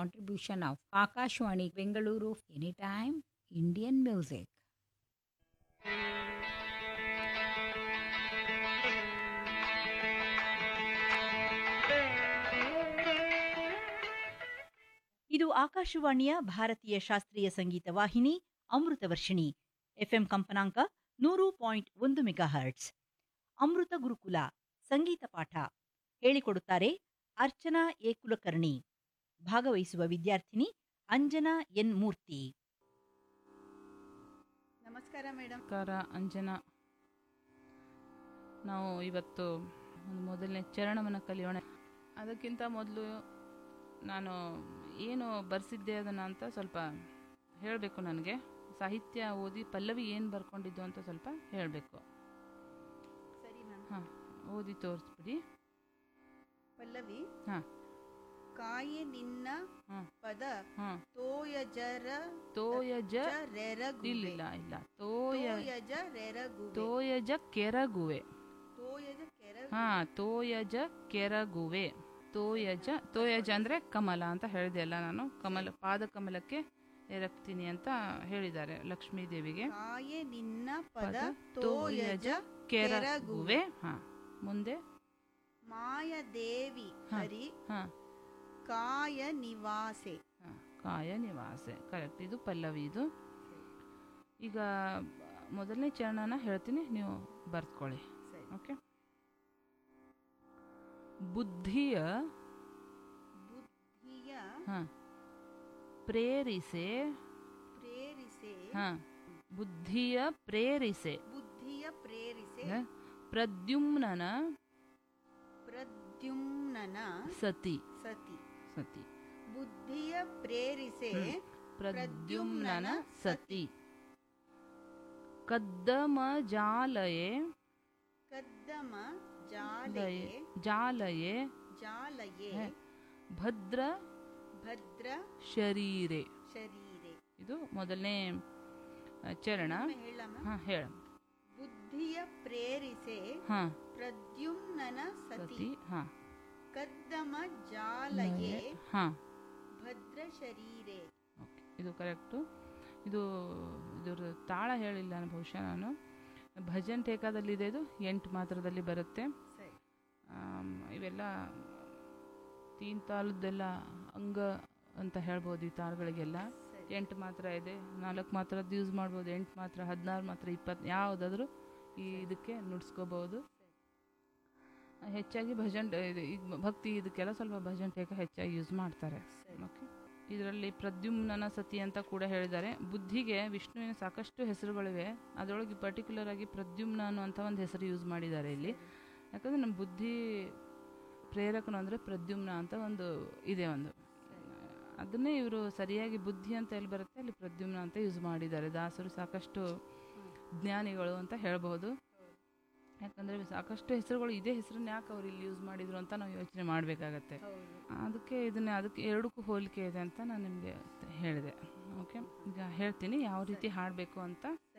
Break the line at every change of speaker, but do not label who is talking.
contribution of Akashwani Bengaluru Anytime Indian Music.
ಇದು ಆಕಾಶವಾಣಿಯ ಭಾರತೀಯ ಶಾಸ್ತ್ರೀಯ ಸಂಗೀತ ವಾಹಿನಿ ಅಮೃತ ವರ್ಷಿಣಿ ಎಫ್ಎಂ ಕಂಪನಾಂಕ ನೂರು ಪಾಯಿಂಟ್ ಒಂದು ಮೆಗಾ ಹರ್ಟ್ಸ್ ಅಮೃತ ಗುರುಕುಲ ಸಂಗೀತ ಪಾಠ ಹೇಳಿಕೊಡುತ್ತಾರೆ ಅರ್ಚನಾ ಎ ಕುಲಕರ್ಣಿ ಭಾಗವಹಿಸುವ ವಿದ್ಯಾರ್ಥಿನಿ ಅಂಜನಾ ಎನ್ ಮೂರ್ತಿ
ನಮಸ್ಕಾರ ಮೇಡಮ್
ನಮಸ್ಕಾರ ಅಂಜನಾ ನಾವು ಇವತ್ತು ಒಂದು ಮೊದಲನೇ ಚರಣವನ್ನು ಕಲಿಯೋಣ ಅದಕ್ಕಿಂತ ಮೊದಲು ನಾನು ಏನು ಬರ್ಸಿದ್ದೆ ಅದನ್ನು ಅಂತ ಸ್ವಲ್ಪ ಹೇಳಬೇಕು ನನಗೆ ಸಾಹಿತ್ಯ ಓದಿ ಪಲ್ಲವಿ ಏನು ಬರ್ಕೊಂಡಿದ್ದು ಅಂತ ಸ್ವಲ್ಪ ಹೇಳಬೇಕು
ಸರಿ ಮ್ಯಾಮ್
ಹಾಂ ಓದಿ ತೋರಿಸ್ಬಿಡಿ
ಪಲ್ಲವಿ
ಹಾಂ
ಕಾಯೆ ನಿನ್ನ
ಹಾಂ
ಪದ
ಹಾಂ
ತೋಯಜರ
ತೋಯಜ
ರೆರಗುವೆ
ಇಲ್ಲ ಇಲ್ಲ ತೋಯ
ತೋಯಜ ರೆರಗುವೆ
ತೋಯಜ ಕೆರಗುವೆ
ತೋಯಜ ಕೆರ
ಹಾ ತೋಯಜ ಕೆರಗುವೆ ತೋಯಜ ತೋಯಜ ಅಂದ್ರೆ ಕಮಲ ಅಂತ ಹೇಳಿದೆಯಲ್ಲ ನಾನು ಕಮಲ ಪಾದ ಕಮಲಕ್ಕೆ ಎರಗ್ತೀನಿ ಅಂತ ಹೇಳಿದ್ದಾರೆ ಲಕ್ಷ್ಮೀ ದೇವಿಗೆ
ಕಾಯೆ ನಿನ್ನ ಪದ
ಪದ
ತೋಯಜ
ಕೆರಗುವೆ ಹಾ ಮುಂದೆ
ಮಾಯದೇವಿ
ಹಾ.
ಹರಿ
ಹಾ
ಕಾಯ ನಿವಾಸೆ
ಹಾ, ಕಾಯ ನಿವಾಸೆ ಕರೆಕ್ಟ್ ಇದು ಪಲ್ಲವಿ ಇದು ಈಗ ಮೊದಲನೇ ಚರಣನ ಹೇಳ್ತೀನಿ ನೀವು ಬರ್ತ್ಕೊಳ್ಳಿ
ಸರಿ
ಓಕೆ ಬುದ್ಧಿಯ
ಬುದ್ಧಿಯ
ಹಾ ಪ್ರೇರಿಸೆ
ಪ್ರೇರಿಸೆ
ಹಾ ಬುದ್ಧಿಯ ಪ್ರೇರಿಸೆ
ಬುದ್ಧಿಯ ಪ್ರೇರಿಸೆ
ಹ? ಪ್ರದ್ಯುಮ್ನನ
ಪ್ರದ್ಯುಮ್ನನ
ಸತಿ
ಸತಿ
ಸತಿ
ಬುದ್ಧಿಯ ಪ್ರೇರಿಸೆ
ಪ್ರದ್ಯುಮ್ನನ ಸತಿ ಕದ್ದಮ ಜಾಲಯೇ
ಕದ್ದಮ ಜಾಲಯೆ
ಜಾಲಯೇ
ಜಾಲಯೆ
ಹ. ಭದ್ರ
ಭದ್ರ
ಶರೀರೆ
ಶರೀರೆ
ಇದು ಮೊದಲನೇ ಆ, ಚರಣ
ಒಮ್ಮೆ ಹೇಳಮ್ಮ
ಹಾ ಹೇಳ
ಬುದ್ಧಿಯ ಪ್ರೇರಿಸೆ
ಹಾ
ಪ್ರದ್ಯುಮ್ನನ ಸತಿ
ಸತಿ ಹಾ
ಕದ್ದಮ ಜಾಲಯೆ
ಹಾ
ಭದ್ರ ಶರೀರೆ
ಓಕೆ ಇದು ಕರೆಕ್ಟು ಇದು ಇದ್ರ ತಾಳ ಹೇಳಿಲ್ಲ ನಾನು ಬಹುಶಃ ನಾನು ಭಜನ್ ಟೇಕಾದಲ್ಲಿದೆ ಇದು ಎಂಟು ಮಾತ್ರದಲ್ಲಿ ಬರುತ್ತೆ
ಸರಿ
ಆಮ್, ಇವೆಲ್ಲ ತೀನ್ ತಾಳದ್ದೆಲ್ಲ ಅಂಗ ಅಂತ ಹೇಳ್ಬೋದು ಈ ತಾಳಗಳಿಗೆಲ್ಲ
ಸರಿ
ಎಂಟು ಮಾತ್ರ ಇದೆ ನಾಲ್ಕು ಮಾತ್ರದ್ದು ಯೂಸ್ ಮಾಡ್ಬೋದು ಎಂಟು ಮಾತ್ರ ಹದಿನಾರು ಮಾತ್ರ ಇಪ್ಪತ್ತು ಯಾವುದಾದ್ರೂ ಈ ಇದಕ್ಕೆ ನುಡ್ಸ್ಕೋಬೋದು ಹೆಚ್ಚಾಗಿ ಭಜನ್ ಇದು ಈಗ ಭಕ್ತಿ ಇದಕ್ಕೆಲ್ಲ ಸ್ವಲ್ಪ ಭಜನ್ ಟೇಕ ಹೆಚ್ಚಾಗಿ ಯೂಸ್ ಮಾಡ್ತಾರೆ
ಸರಿ
ಓಕೆ ಇದರಲ್ಲಿ ಪ್ರದ್ಯುಮ್ನನ ಸತಿ ಅಂತ ಕೂಡ ಹೇಳಿದ್ದಾರೆ ಬುದ್ಧಿಗೆ ವಿಷ್ಣುವಿನ ಸಾಕಷ್ಟು ಹೆಸರುಗಳಿವೆ ಅದರೊಳಗೆ ಪರ್ಟಿಕ್ಯುಲರ್ ಆಗಿ ಪ್ರದ್ಯುಮ್ನ ಅನ್ನುವಂಥ ಒಂದು ಹೆಸರು ಯೂಸ್ ಮಾಡಿದ್ದಾರೆ ಇಲ್ಲಿ ಯಾಕಂದ್ರೆ ನಮ್ಮ ಬುದ್ಧಿ ಪ್ರೇರಕನು ಅಂದರೆ ಪ್ರದ್ಯುಮ್ನ ಅಂತ ಒಂದು ಇದೆ ಒಂದು ಅದನ್ನೇ ಇವರು ಸರಿಯಾಗಿ ಬುದ್ಧಿ ಅಂತ ಎಲ್ಲಿ ಬರುತ್ತೆ ಅಲ್ಲಿ ಪ್ರದ್ಯುಮ್ನ ಅಂತ ಯೂಸ್ ಮಾಡಿದ್ದಾರೆ ದಾಸರು ಸಾಕಷ್ಟು ಜ್ಞಾನಿಗಳು ಅಂತ ಹೇಳ್ಬೋದು ಯಾಕಂದರೆ ಸಾಕಷ್ಟು ಹೆಸರುಗಳು ಇದೇ ಹೆಸರನ್ನ ಯಾಕೆ ಅವ್ರು ಇಲ್ಲಿ ಯೂಸ್ ಮಾಡಿದ್ರು ಅಂತ ನಾವು ಯೋಚನೆ ಮಾಡಬೇಕಾಗತ್ತೆ
ಹೌದು
ಅದಕ್ಕೆ ಇದನ್ನ ಅದಕ್ಕೆ ಎರಡಕ್ಕೂ ಹೋಲಿಕೆ ಇದೆ ಅಂತ ನಾನು ನಿಮಗೆ ಹೇಳಿದೆ ಓಕೆ ಈಗ ಹೇಳ್ತೀನಿ ಯಾವ ರೀತಿ ಹಾಡಬೇಕು ಅಂತ